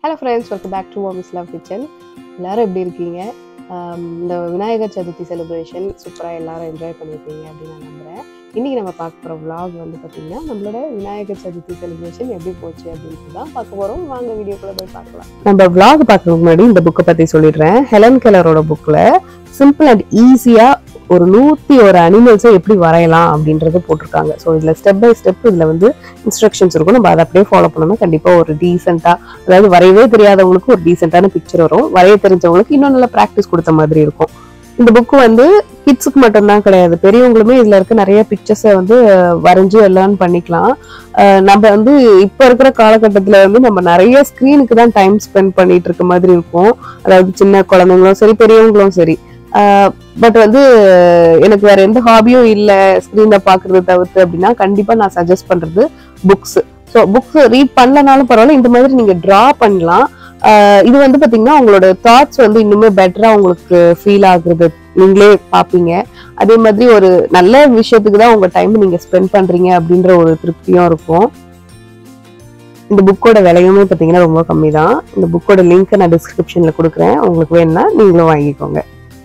hello friends welcome back to Miss Love Kitchen எல்லாரும் எப்படி இருக்கீங்க ஆம், இந்த விநாயகர் சதுர்த்தி செலிப்ரேஷன் சூப்பராக எல்லாரும் என்ஜாய் பண்ணியிருப்பீங்க அப்படின்னு நான் நம்புகிறேன் இன்றைக்கி நம்ம பார்க்க போகிற vlog வந்து பார்த்திங்கன்னா நம்மளோட விநாயகர் சதுர்த்தி செலிப்ரேஷன் எப்படி போச்சு அப்படின்னு தான் பார்க்க போகிறோம் வாங்க வீடியோக்குள்ளே போய் பார்க்கலாம் நம்ம vlog பார்க்கறதுக்கு முன்னாடி இந்த புக்கை பற்றி சொல்லிடுறேன் ஹெலன் கெலரோட புக்கில் சிம்பிள் அண்ட் ஈஸியாக ஒரு நூற்றி ஒரு அனிமல்ஸை எப்படி வரையலாம் அப்படின்றது போட்டிருக்காங்க ஸோ இதில் ஸ்டெப் பை ஸ்டெப் இதில் வந்து இன்ஸ்ட்ரக்ஷன்ஸ் இருக்கும் நம்ம அதை அப்படியே ஃபாலோ பண்ணோம்னா கண்டிப்பாக ஒரு டீசெண்டாக அதாவது வரையவே தெரியாதவங்களுக்கு ஒரு டீசெண்டான பிக்சர் வரும் வரைய தெரிஞ்சவங்களுக்கு இன்னும் நல்லா ப்ராக்டிஸ் கொடுத்த மாதிரி இருக்கும் இந்த புக்கு வந்து கிட்ஸுக்கு மட்டும்தான் கிடையாது பெரியவங்களுமே இதுல இருக்க நிறைய பிக்சர்ஸை வந்து அஹ், வரைஞ்சு லேர்ன் பண்ணிக்கலாம் அஹ், நம்ம வந்து இப்போ இருக்கிற காலகட்டத்தில் வந்து நம்ம நிறைய ஸ்க்ரீனுக்கு தான் டைம் ஸ்பெண்ட் பண்ணிட்டு இருக்க மாதிரி இருக்கும் அதாவது சின்ன குழந்தைங்களும் சரி பெரியவங்களும் சரி பட் வந்து எனக்கு வேற எந்த ஹாபியும் இல்லை ஸ்க்ரீன்ல பாக்குறத தவிர்த்து அப்படின்னா கண்டிப்பா நான் சஜஸ்ட் பண்றது புக்ஸ் ஸோ புக்ஸ் ரீட் பண்ணலனாலும் பரவாயில்ல இந்த மாதிரி நீங்க டிரா பண்ணலாம் ஆஹ் இது வந்து பாத்தீங்கன்னா உங்களோட தாட்ஸ் வந்து இன்னுமே பெட்டரா உங்களுக்கு ஃபீல் ஆகுறது நீங்களே பார்ப்பீங்க அதே மாதிரி ஒரு நல்ல விஷயத்துக்கு தான் உங்க டைம் நீங்க ஸ்பெண்ட் பண்றீங்க அப்படின்ற ஒரு திருப்தியும் இருக்கும் இந்த புக்கோட விலையுமே பார்த்தீங்கன்னா ரொம்ப கம்மி தான் இந்த புக்கோட லிங்க்கை நான் டிஸ்கிரிப்ஷனில் கொடுக்குறேன் உங்களுக்கு வேணும்னா நீங்களும் வாங்கிக்கோங்க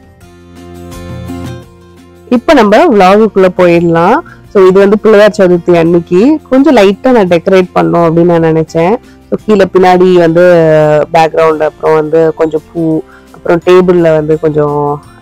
இப்போ நம்ம vlog-க்குள்ள போயிடலாம் ஸோ இது வந்து பிள்ளையார் சதுர்த்தி அன்னைக்கு கொஞ்சம் லைட்டாக நான் டெக்கரேட் பண்ணோம் அப்படின்னு நான் நினச்சேன் ஸோ கீழே பின்னாடி வந்து பேக்ரவுண்ட் அப்புறம் வந்து கொஞ்சம் பூ அப்புறம் டேபிளில் வந்து கொஞ்சம்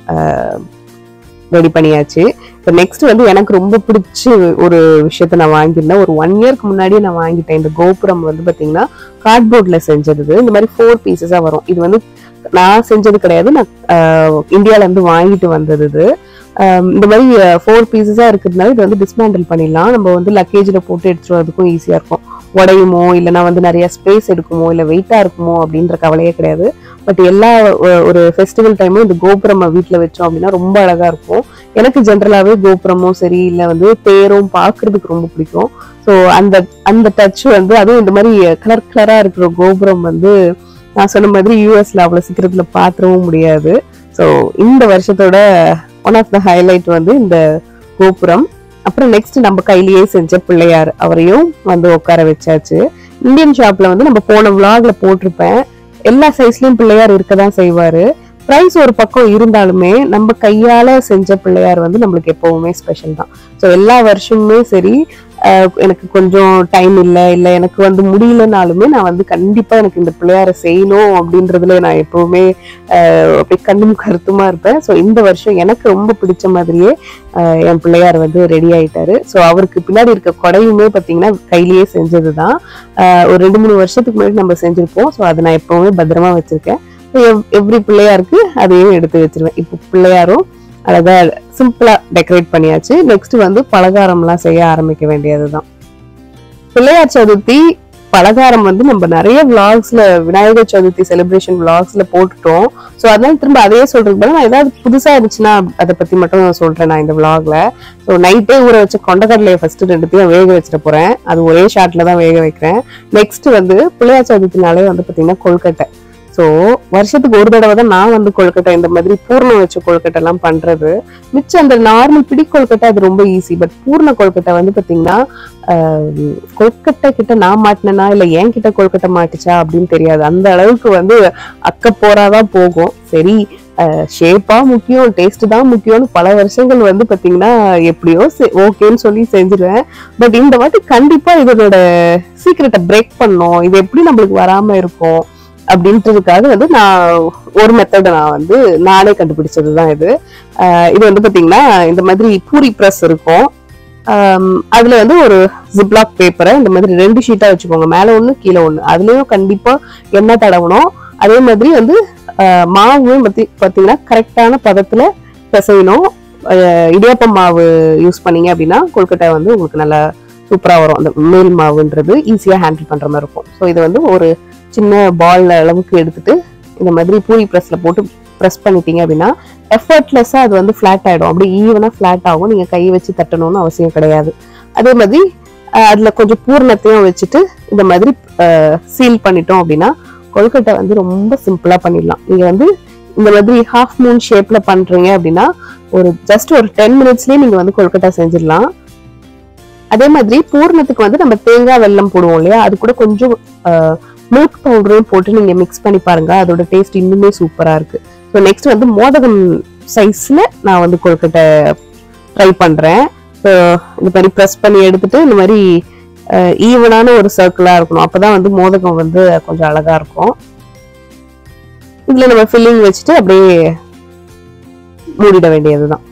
ரெடி பண்ணியாச்சு இப்போ நெக்ஸ்ட் வந்து எனக்கு ரொம்ப பிடிச்ச ஒரு விஷயத்த நான் வாங்கியிருந்தேன் ஒரு ஒன் இயர்க்கு முன்னாடியே நான் வாங்கிட்டேன் இந்த கோபுரம் வந்து பார்த்தீங்கன்னா கார்ட்போர்டில் செஞ்சது இந்த மாதிரி ஃபோர் பீசஸாக வரும் இது வந்து நான் செஞ்சது கிடையாது நான் இந்தியால இருந்து வாங்கிட்டு வந்தது இது ஆஹ் இந்த மாதிரி ஃபோர் பீசஸாக இருக்கிறதுனால இது வந்து டிஸ்மேண்டில் பண்ணிடலாம் நம்ம வந்து லக்கேஜில் போட்டு எடுத்துட்டு வரதுக்கும் ஈஸியாக இருக்கும் உடையுமோ இல்லைனா வந்து நிறைய ஸ்பேஸ் எடுக்குமோ இல்லை வெயிட்டாக இருக்குமோ அப்படின்ற கவலையே கிடையாது பட் எல்லா ஒ- ஒரு ஃபெஸ்டிவல் டைமும் இந்த கோபுரம் வீட்டில் வச்சோம் அப்படின்னா ரொம்ப அழகாக இருக்கும் எனக்கு ஜென்ரலாகவே கோபுரமும் சரி இல்லை வந்து தேரும் பார்க்கறதுக்கு ரொம்ப பிடிக்கும் ஸோ அந்த அந்த டச் வந்து அதுவும் இந்த மாதிரி கலர் கலராக இருக்கிற கோபுரம் வந்து நான் சொன்ன மாதிரி யூஎஸ்ல அவ்வளோ சீக்கிரத்தில் பார்த்துடவும் முடியாது ஸோ இந்த வருஷத்தோட ஒன் ஆஃப் த ஹைலைட் வந்து இந்த கோபுரம் அப்புறம் நெக்ஸ்ட் நம்ம கையிலேயே செஞ்ச பிள்ளையார் அவரையும் வந்து உட்கார வச்சாச்சு இந்தியன் ஷாப்ல வந்து நம்ம போன vlogல போட்டிருப்பேன் எல்லா சைஸ்லயும் பிள்ளையார் இருக்க தான் செய்வாரு ப்ரைஸ் ஒரு பக்கம் இருந்தாலுமே நம்ம கையால செஞ்ச பிள்ளையார் வந்து நம்மளுக்கு எப்பவுமே ஸ்பெஷல் தான் ஸோ எல்லா வருஷமுமே சரி அஹ், எனக்கு கொஞ்சம் டைம் இல்லை இல்லை எனக்கு வந்து முடியலனாலுமே நான் வந்து கண்டிப்பா எனக்கு இந்த பிள்ளையாரை செய்யணும் அப்படின்றதுல நான் எப்பவுமே அஹ், அப்படி கண்ணும் கருத்துமா இருப்பேன் ஸோ இந்த வருஷம் எனக்கு ரொம்ப பிடிச்ச மாதிரியே அஹ், என் பிள்ளையார் வந்து ரெடி ஆயிட்டாரு ஸோ அவருக்கு பின்னாடி இருக்க கொடையுமே பார்த்தீங்கன்னா கையிலேயே செஞ்சது தான் ஒரு ரெண்டு மூணு வருஷத்துக்கு முன்னாடி நம்ம செஞ்சிருப்போம் ஸோ அதை நான் எப்பவுமே பத்திரமா வச்சிருக்கேன் எவ்ரி பிள்ளையாருக்கு அதையும் எடுத்து வச்சிருவேன் இப்போ பிள்ளையாரும் அழகா சிம்பிளா டெக்கரேட் பண்ணியாச்சு நெக்ஸ்ட் வந்து பலகாரம்லாம் செய்ய ஆரம்பிக்க வேண்டியதுதான் பிள்ளையார் சதுர்த்தி பலகாரம் வந்து நம்ம நிறைய விளாக்ஸ்ல விநாயகர் சதுர்த்தி செலிப்ரேஷன் விளாக்ஸ்ல போட்டுட்டோம் ஸோ அதனால திரும்ப அதையே சொல்றதுக்கு பதிலா நான் ஏதாவது புதுசா இருந்துச்சுன்னா அதை பத்தி மட்டும் சொல்றேன் நான் இந்த விளாக்ல ஸோ நைட்டே ஊற வச்ச கொண்டக்கடலையை ஃபர்ஸ்ட் ரெண்டுத்தையும் வேக வச்சிட போறேன் அது ஒரே ஷாட்ல தான் வேக வைக்கிறேன் நெக்ஸ்ட் வந்து பிள்ளையார் சதுர்த்தினாலே வந்து பாத்தீங்கன்னா கொழுக்கட்டை ஸோ வருஷத்துக்கு ஒரு தடவை தான் நான் வந்து கொழுக்கட்டை இந்த மாதிரி பூர்ணம் வச்ச கொழுக்கட்டை எல்லாம் பண்றது மிச்சம் அந்த நார்மல் பிடி கொழுக்கட்டை அது ரொம்ப ஈஸி பட் பூர்ண கொழுக்கட்டை வந்து பாத்தீங்கன்னா ஆஹ், கொழுக்கட்டை கிட்ட நான் மாட்டினேனா இல்ல என் கிட்ட கொழுக்கட்டை மாட்டுச்சா அப்படின்னு தெரியாது அந்த அளவுக்கு வந்து அக்க போறாதான் போகும் சரி ஷேப்பா முக்கியம் டேஸ்ட் தான் முக்கியம்னு பல வருஷங்கள் வந்து பாத்தீங்கன்னா எப்படியோ ஓகேன்னு சொல்லி செஞ்சிருவேன் பட் இந்த வாட்டி கண்டிப்பா இதனோட சீக்கிரட்டை பிரேக் பண்ணோம் இது எப்படி நம்மளுக்கு வராம இருக்கும் அப்படின்றதுக்காக வந்து நான் ஒரு மெத்தட் நான் வந்து நானே கண்டுபிடிச்சது தான் இது ஆஹ் இது வந்து பாத்தீங்கன்னா இந்த மாதிரி பூரி ப்ரெஸ் இருக்கும் ஆம், அதுல வந்து ஒரு ஜிப்லாக் பேப்பரை இந்த மாதிரி ரெண்டு ஷீட்டா வச்சுக்கோங்க மேல ஒண்ணு கீழே ஒண்ணு அதுலயும் கண்டிப்பா எண்ணெய் தடவணும் அதே மாதிரி வந்து ஆஹ், மாவும் பத்தி பாத்தீங்கன்னா கரெக்டான பதத்துல பிசையணும் ஆஹ், இடியாப்பம் மாவு யூஸ் பண்ணீங்க அப்படின்னா கொழுக்கட்டை வந்து உங்களுக்கு நல்லா சூப்பரா வரும் அந்த மேல் மாவுன்றது ஈஸியா ஹேண்டில் பண்ற மாதிரி இருக்கும் ஸோ இது வந்து ஒரு சின்ன பால் அளவுக்கு எடுத்துட்டு இந்த மாதிரி பூரி ப்ரெஸ்ல போட்டு ப்ரெஸ் பண்ணிட்டீங்க அப்படின்னா எஃபர்ட்லெஸ்ஸா அது வந்து ஃபிளாட் ஆயிடும் அப்படி ஈவனா ஃபிளாட் ஆகும் நீங்க கையை வச்சு தட்டணும்னு அவசியம் கிடையாது அதே மாதிரி அஹ், அதுல கொஞ்சம் பூர்ணத்தையும் வச்சுட்டு இந்த மாதிரி சீல் பண்ணிட்டோம் அப்படின்னா கொழுக்கட்டை வந்து ரொம்ப சிம்பிளா பண்ணிடலாம் நீங்க வந்து இந்த மாதிரி ஹாஃப் மூன் ஷேப்ல பண்றீங்க அப்படின்னா ஒரு ஜஸ்ட் ஒரு டென் மினிட்ஸ்லயே நீங்க வந்து கொழுக்கட்டை செஞ்சிடலாம் அதே மாதிரி பூர்ணத்துக்கு வந்து நம்ம தேங்காய் வெல்லம் போடுவோம் இல்லையா அது கூட கொஞ்சம் மில்க் பவுடரையும் போட்டு நீங்க மிக்ஸ் பண்ணி பாருங்க அதோட டேஸ்ட் இன்னுமே சூப்பரா இருக்கு ஸோ நெக்ஸ்ட் வந்து மோதகம் சைஸ்ல நான் வந்து கொழுக்கட்டை ட்ரை பண்றேன் ஸோ இந்த மாதிரி ப்ரெஸ் பண்ணி எடுத்துட்டு இந்த மாதிரி ஈவனான ஒரு சர்க்கிளா இருக்கணும் அப்பதான் வந்து மோதகம் வந்து கொஞ்சம் அழகா இருக்கும் இதுல நம்ம ஃபில்லிங் வச்சுட்டு அப்படியே மூடிட வேண்டியதுதான்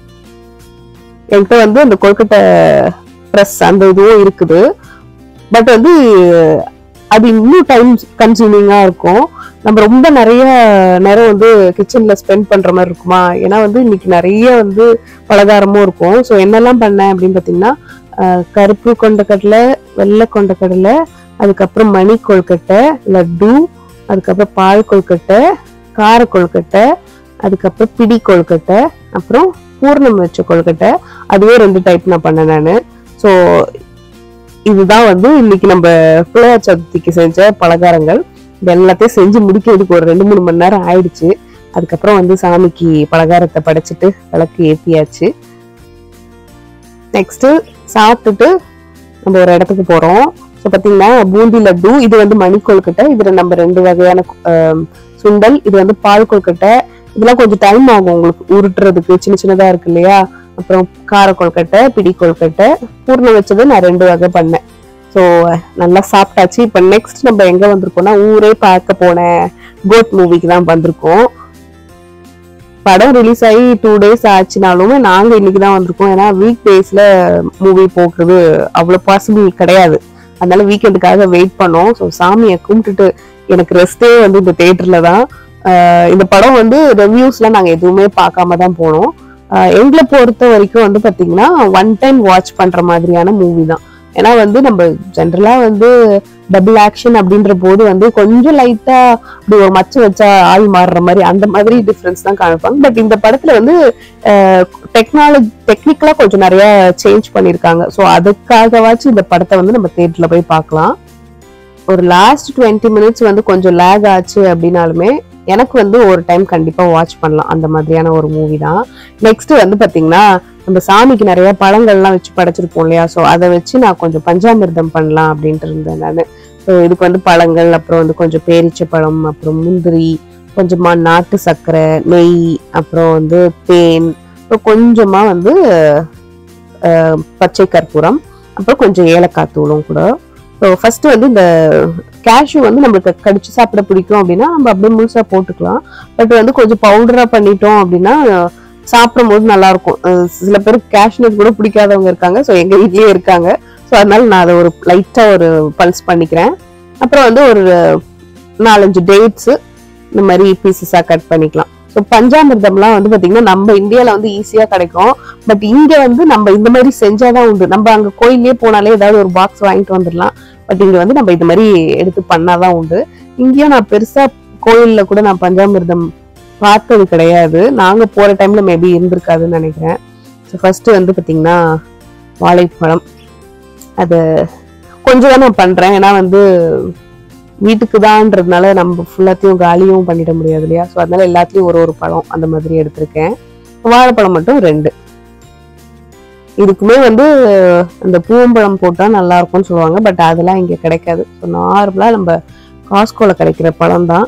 என்கிட்ட வந்து அந்த கொழுக்கட்டை ப்ரெஸ் அந்த இதுவும் இருக்குது பட் வந்து அது இன்னும் டைம் கன்சூமிங்கா இருக்கும் நம்ம ரொம்ப நிறைய நேரம் வந்து கிச்சன்ல ஸ்பெண்ட் பண்ற மாதிரி இருக்குமா ஏன்னா வந்து இன்னைக்கு நிறைய வந்து பலகாரமும் இருக்கும் ஸோ என்னெல்லாம் பண்ணேன் அப்படின்னு பார்த்தீங்கன்னா அஹ், கருப்பு கொண்டக்கடலை வெள்ளை கொண்டக்கடலை அதுக்கப்புறம் மணி கொழுக்கட்டை லட்டு அதுக்கப்புறம் பால் கொழுக்கட்டை கார கொழுக்கட்டை அதுக்கப்புறம் பிடி கொழுக்கட்டை அப்புறம் பூர்ணம் வச்ச கொழுக்கட்டை அதுவே ரெண்டு டைப் நான் பண்ணேன் நான் ஸோ இதுதான் வந்து இன்னைக்கு நம்ம பிள்ளையார் சதுர்த்திக்கு செஞ்ச பலகாரங்கள் இது எல்லாத்தையும் செஞ்சு முடிக்கிறதுக்கு ஒரு ரெண்டு மூணு மணி நேரம் ஆயிடுச்சு அதுக்கப்புறம் வந்து சாமிக்கு பலகாரத்தை படைச்சிட்டு விளக்கு ஏத்தியாச்சு நெக்ஸ்ட் சாப்பிட்டுட்டு நம்ம ஒரு இடத்துக்கு போறோம் ஸோ பார்த்தீங்கன்னா பூந்தி லட்டு இது வந்து மணி கொழுக்கட்டை இதுல நம்ம ரெண்டு வகையான ஆம், சுண்டல் இது வந்து பால் கொழுக்கட்டை இதெல்லாம் கொஞ்சம் டைம் ஆகும் உங்களுக்கு உருட்டுறதுக்கு சின்ன சின்னதா இருக்கு இல்லையா அப்புறம் கார கொழுக்கட்டை பிடி கொழுக்கட்டை பூர்ணம் வச்சது நான் ரெண்டு வகை பண்ணேன் ஸோ நல்லா சாப்பிட்டாச்சு இப்போ நெக்ஸ்ட் நம்ம எங்க வந்திருக்கோம்னா ஊரே பார்க்க போன கோட் மூவிக்கு தான் வந்திருக்கோம் படம் ரிலீஸ் ஆகி டூ டேஸ் ஆச்சுனாலுமே நாங்க இன்னைக்கு தான் வந்திருக்கோம் ஏன்னா வீக் டேஸ்ல மூவி போக்குறது அவ்வளவு பாசிபிள் கிடையாது அதனால வீக்கெண்டுக்காக வெயிட் பண்ணோம் ஸோ சாமியை கும்பிட்டுட்டு எனக்கு ரெஸ்டே வந்து இந்த தேட்டர்ல தான் ஆஹ் இந்த படம் வந்து ரிவ்யூஸ்லாம் நாங்க எதுவுமே பார்க்காம தான் போனோம் ஆஹ் எங்களை பொறுத்த வரைக்கும் வந்து பாத்தீங்கன்னா ஒன் டைம் வாட்ச் பண்ற மாதிரியான மூவி தான் ஏன்னா வந்து நம்ம ஜென்ரலா வந்து டபுள் ஆக்ஷன் அப்படின்ற போது வந்து கொஞ்சம் லைட்டா இப்படி ஒரு மச்சு வச்சா ஆள் மாறுற மாதிரி அந்த மாதிரி டிஃப்ரென்ஸ் தான் காமிப்பாங்க பட் இந்த படத்துல வந்து டெக்னாலஜி டெக்னிக்கலா கொஞ்சம் நிறைய சேஞ்ச் பண்ணிருக்காங்க ஸோ அதுக்காகவாச்சும் இந்த படத்தை வந்து நம்ம தேட்டர்ல போய் பார்க்கலாம் ஒரு லாஸ்ட் டுவெண்ட்டி மினிட்ஸ் வந்து கொஞ்சம் லேக் ஆச்சு அப்படின்னாலுமே எனக்கு வந்து ஒரு டைம் கண்டிப்பா வாட்ச் பண்ணலாம் அந்த மாதிரியான ஒரு மூவி தான் நெக்ஸ்ட் வந்து பாத்தீங்கன்னா நம்ம சாமிக்கு நிறைய பழங்கள்லாம் வச்சு படைச்சிருப்போம் இல்லையா ஸோ அதை வச்சு நான் கொஞ்சம் பஞ்சாமிர்தம் பண்ணலாம் அப்படின்ட்டு இருந்தேன் நான் ஸோ இதுக்கு வந்து பழங்கள் அப்புறம் வந்து கொஞ்சம் பேரிச்சை பழம் அப்புறம் முந்திரி கொஞ்சமா நாட்டு சர்க்கரை நெய் அப்புறம் வந்து தேன் அப்புறம் கொஞ்சமா வந்து அஹ், பச்சை கற்பூரம் அப்புறம் கொஞ்சம் ஏலக்காய் தூளும் கூட ஸோ ஃபர்ஸ்ட் வந்து இந்த கேஷ்யூ வந்து நம்மளுக்கு கடிச்சு சாப்பிட பிடிக்கும் அப்படின்னா நம்ம அப்படியே முழுசா போட்டுக்கலாம் பட் வந்து கொஞ்சம் பவுடரா பண்ணிட்டோம் அப்படின்னா சாப்பிடும் போது நல்லா இருக்கும் அஹ் சில பேருக்கு கேஷ்நட் கூட பிடிக்காதவங்க இருக்காங்க ஸோ எங்க வீட்லயே இருக்காங்க ஸோ அதனால நான் அதை ஒரு லைட்டா ஒரு பல்ஸ் பண்ணிக்கிறேன் அப்புறம் வந்து ஒரு நாலஞ்சு டேட்ஸ் இந்த மாதிரி பீசஸா கட் பண்ணிக்கலாம் ஸோ பஞ்சாமிர்தம்லாம் வந்து பாத்தீங்கன்னா நம்ம இந்தியால வந்து ஈஸியா கிடைக்கும் பட் இங்க வந்து நம்ம இந்த மாதிரி செஞ்சாதான் உண்டு நம்ம அங்க கோயிலே போனாலே ஏதாவது ஒரு பாக்ஸ் வாங்கிட்டு வந்துடலாம் பட் இங்க வந்து நம்ம இது மாதிரி எடுத்து பண்ணாதான் உண்டு இங்கேயும் நான் பெருசா கோயில்ல கூட நான் பஞ்சாமிர்தம் பார்த்தது கிடையாது நாங்க போற டைம்ல மேபி இருந்திருக்காதுன்னு நினைக்கிறேன் ஸோ ஃபர்ஸ்ட் வந்து பாத்தீங்கன்னா வாழைப்பழம் அது கொஞ்சம் தான் நான் பண்றேன் ஏன்னா வந்து வீட்டுக்கு தான்றதுனால நம்ம ஃபுல்லாத்தையும் காலியும் பண்ணிட முடியாது இல்லையா ஸோ அதனால எல்லாத்துலயும் ஒரு ஒரு பழம் அந்த மாதிரி எடுத்திருக்கேன் வாழைப்பழம் மட்டும் ரெண்டு இதுக்குமே வந்து அந்த பூவம்பழம் போட்டா நல்லா இருக்கும்னு சொல்லுவாங்க பட் அதெல்லாம் இங்க கிடைக்காது ஸோ நார்மலா நம்ம காஸ்கோல கிடைக்கிற பழம் தான்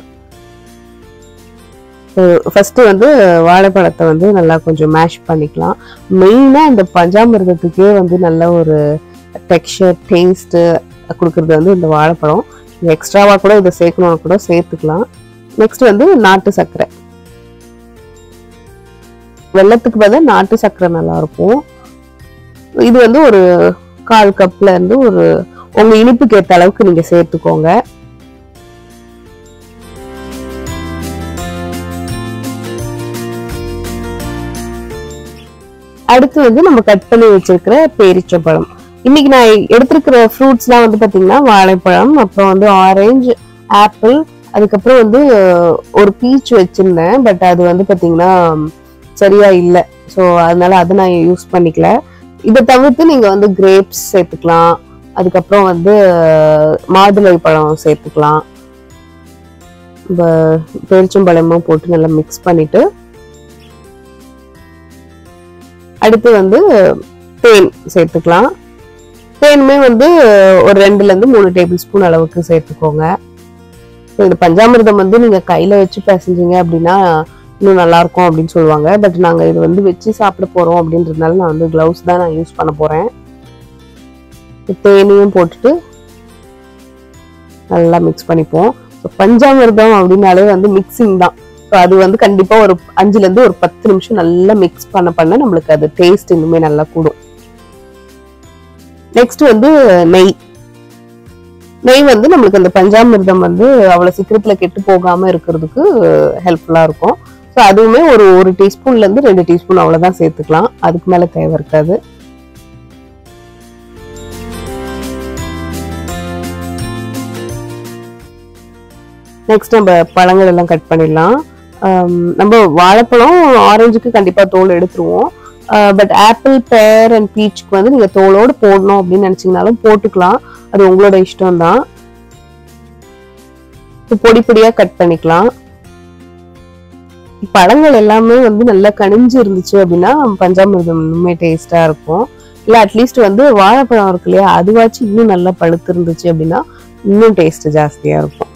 ஃபர்ஸ்ட் வந்து வாழைப்பழத்தை வந்து நல்லா கொஞ்சம் மேஷ் பண்ணிக்கலாம் மெயினா இந்த பஞ்சாமிர்தத்துக்கே வந்து நல்ல ஒரு டெக்ஸ்சர் டேஸ்ட் கொடுக்கறது வந்து இந்த வாழைப்பழம் எக்ஸ்ட்ராவா கூட இதை சேர்க்கணும்னு கூட சேர்த்துக்கலாம் நெக்ஸ்ட் வந்து நாட்டு சர்க்கரை வெள்ளத்துக்கு பதிலா நாட்டு சர்க்கரை நல்லா இருக்கும் இது வந்து ஒரு கால் கப்ல இருந்து ஒரு உங்க இனிப்புக்கு ஏத்த அளவுக்கு நீங்க சேர்த்துக்கோங்க அடுத்து வந்து நம்ம கட் பண்ணி வச்சிருக்கிற பேரிச்சம்பழம் இன்னைக்கு நான் எடுத்திருக்கிற ஃப்ரூட்ஸ்லாம் வந்து பாத்தீங்கன்னா வாழைப்பழம் அப்புறம் வந்து ஆரஞ்சு ஆப்பிள் அதுக்கப்புறம் வந்து ஒரு பீச் வச்சிருந்தேன் பட் அது வந்து பாத்தீங்கன்னா சரியா இல்லை ஸோ அதனால அதை நான் யூஸ் பண்ணிக்கல இதை தவிர்த்து நீங்க வந்து கிரேப்ஸ் சேர்த்துக்கலாம் அதுக்கப்புறம் வந்து மாதுளை பழம் சேர்த்துக்கலாம் இந்த பேரிச்சம்பழமும் போட்டு நல்லா மிக்ஸ் பண்ணிட்டு அடுத்து வந்து தேன் சேர்த்துக்கலாம் தேனுமே வந்து ஒரு ரெண்டுல இருந்து மூணு டேபிள் ஸ்பூன் அளவுக்கு சேர்த்துக்கோங்க ஸோ இந்த பஞ்சாமிர்தம் வந்து நீங்க கையில வச்சு பிசைஞ்சீங்க அப்படின்னா இன்னும் நல்லா இருக்கும் அப்படின்னு சொல்லுவாங்க பட் நாங்க இது வந்து வச்சு சாப்பிட போறோம் அப்படின்றதுனால நான் வந்து க்ளவுஸ் தான் நான் யூஸ் பண்ண போறேன் தேனியும் போட்டுட்டு நல்லா மிக்ஸ் பண்ணிப்போம் ஸோ பஞ்சாமிர்தம் அப்படின்னாலே வந்து மிக்சிங் தான் ஸோ அது வந்து கண்டிப்பா ஒரு அஞ்சுல இருந்து ஒரு பத்து நிமிஷம் நல்லா மிக்ஸ் பண்ண பண்ண நம்மளுக்கு அது டேஸ்ட் இன்னுமே நல்லா கூடும் நெக்ஸ்ட் வந்து நெய் நெய் வந்து நம்மளுக்கு அந்த பஞ்சாமிர்தம் வந்து அவ்வளவு சீக்கிரத்துல கெட்டு போகாம இருக்கிறதுக்கு ஹெல்ப்ஃபுல்லா இருக்கும் ஸோ அதுவுமே ஒரு ஒரு டீஸ்பூன்ல இருந்து ரெண்டு டீஸ்பூன் அவ்வளவுதான் சேர்த்துக்கலாம் அதுக்கு மேல தேவை இருக்காது நெக்ஸ்ட் நம்ம பழங்கள் எல்லாம் கட் பண்ணிடலாம் ஆம், நம்ம வாழைப்பழம் ஆரஞ்சுக்கு கண்டிப்பா தோல் எடுத்துருவோம் பட் ஆப்பிள் பேர் அண்ட் பீச்சுக்கு வந்து நீங்க தோலோடு போடணும் அப்படின்னு நினைச்சீங்கனாலும் போட்டுக்கலாம் அது உங்களோட இஷ்டம் தான் பொடி பொடியா கட் பண்ணிக்கலாம் பழங்கள் எல்லாமே வந்து நல்லா கனிஞ்சு இருந்துச்சு அப்படின்னா பஞ்சாமிர்தம் இன்னுமே டேஸ்டா இருக்கும் இல்ல அட்லீஸ்ட் வந்து வாழைப்பழம் இருக்கு இல்லையா அதுவாச்சும் இன்னும் நல்லா பழுத்து இருந்துச்சு அப்படின்னா இன்னும் டேஸ்ட் ஜாஸ்தியா இருக்கும்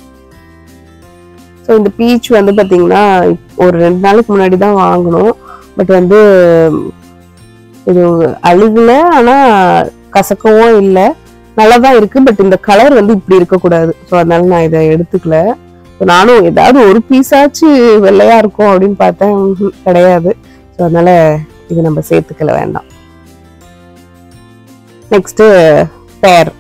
ஸோ இந்த பீச் வந்து பாத்தீங்கன்னா இப்ப ஒரு ரெண்டு நாளைக்கு முன்னாடி தான் வாங்கணும் பட் வந்து இது அழுகல ஆனா கசக்கவும் இல்லை நல்லா தான் இருக்கு பட் இந்த கலர் வந்து இப்படி இருக்கக்கூடாது ஸோ அதனால நான் இதை எடுத்துக்கல ஸோ நானும் ஏதாவது ஒரு பீஸாச்சு வெள்ளையா இருக்கும் அப்படின்னு பார்த்தேன் ம்ஹும், கிடையாது ஸோ அதனால இது நம்ம சேர்த்துக்கல வேண்டாம் நெக்ஸ்ட் பேர்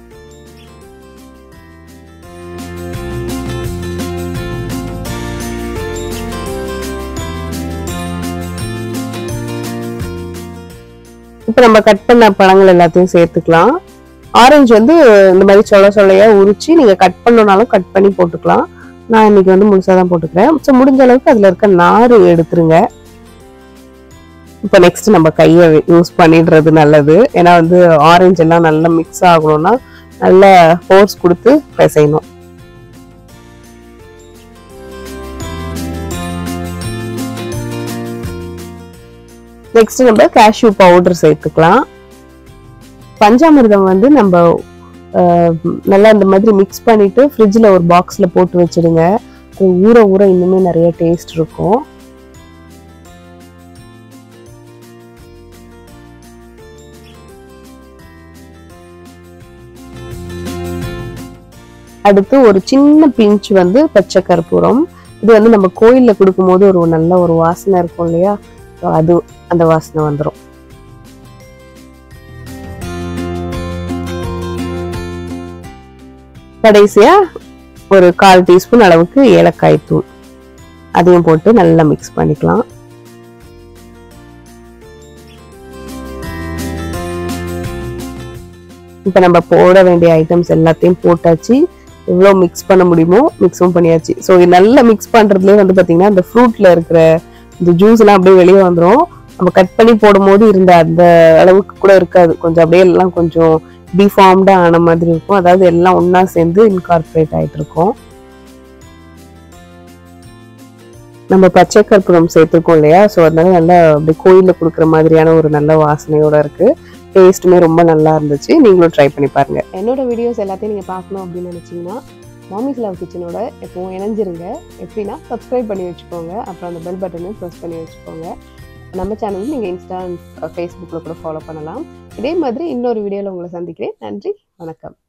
இப்போ நம்ம கட் பண்ண பழங்கள் எல்லாத்தையும் சேர்த்துக்கலாம் ஆரஞ்சு வந்து இந்த மாதிரி சொல்ல சொல்லையா உரிச்சு நீங்க கட் பண்ணனாலும் கட் பண்ணி போட்டுக்கலாம் நான் இன்னைக்கு வந்து முழுசா தான் போட்டுக்கிறேன் ஸோ முடிஞ்ச அளவுக்கு அதுல இருக்க நாறு எடுத்துருங்க இப்போ நெக்ஸ்ட் நம்ம கையை யூஸ் பண்ணிடுறது நல்லது ஏன்னா வந்து ஆரஞ்சு எல்லாம் நல்லா மிக்ஸ் ஆகணும்னா நல்லா ஃபோர்ஸ் கொடுத்து பிசையணும் நெக்ஸ்ட் நம்ம கேஷ்யூ பவுடர் சேர்த்துக்கலாம் பஞ்சாமிர்தம் வந்து நம்ம அஹ், நல்லா இந்த மாதிரி மிக்ஸ் பண்ணிட்டு ஃப்ரிட்ஜில் ஒரு பாக்ஸில் போட்டு வச்சிடுங்க அது ஊற ஊற இன்னுமே நிறைய டேஸ்ட் இருக்கும் அடுத்து ஒரு சின்ன பிஞ்ச் வந்து பச்சை கற்பூரம் இது வந்து நம்ம கோயில்ல கொடுக்கும்போது ஒரு நல்ல ஒரு வாசனை இருக்கும் இல்லையா So அது அந்த வாசனை வந்துடும் கடைசியா ஒரு கால் டீஸ்பூன் அளவுக்கு ஏலக்காய் தூள் அதையும் போட்டு நல்லா மிக்ஸ் பண்ணிக்கலாம் இப்போ நம்ம போட வேண்டிய ஐட்டம்ஸ் எல்லாத்தையும் போட்டாச்சு எவ்வளோ மிக்ஸ் பண்ண முடியுமோ மிக்ஸும் பண்ணியாச்சு ஸோ இது நல்லா மிக்ஸ் பண்ணுறதுலேயே வந்து பார்த்தீங்கன்னா அந்த ஃப்ரூட்டில் இருக்கிற இந்த ஜூஸ் எல்லாம் அப்படியே வெளியே வந்துடும் நம்ம கட் பண்ணி போடும்போது இருந்த அந்த அளவுக்கு கூட இருக்காது கொஞ்சம் அப்படியே எல்லாம் கொஞ்சம் டிஃபார்ம்டாக ஆன மாதிரி இருக்கும் அதாவது எல்லாம் ஒன்றா சேர்ந்து இன்கார்பரேட் ஆகிட்டு இருக்கும் நம்ம பச்சை கற்பூரம் சேர்த்துருக்கோம் இல்லையா ஸோ அதனால நல்லா அப்படி கோயிலில் கொடுக்குற மாதிரியான ஒரு நல்ல வாசனையோட இருக்கு டேஸ்ட்டுமே ரொம்ப நல்லா இருந்துச்சு நீங்களும் ட்ரை பண்ணி பாருங்க என்னோட வீடியோஸ் எல்லாத்தையும் நீங்கள் பார்க்கணும் அப்படின்னு நினச்சிங்கன்னா மாமிஸ் லவ் கிச்சனோட எப்பவும் இணைஞ்சிருங்க எப்படின்னா சப்ஸ்கிரைப் பண்ணி வச்சுக்கோங்க அப்புறம் அந்த பெல் பட்டனையும் ப்ரெஸ் பண்ணி வச்சுக்கோங்க நம்ம சேனல் நீங்கள் இன்ஸ்டா ஃபேஸ்புக்கில் கூட ஃபாலோ பண்ணலாம் இதே மாதிரி இன்னொரு வீடியோவில் உங்களை சந்திக்கிறேன் நன்றி வணக்கம்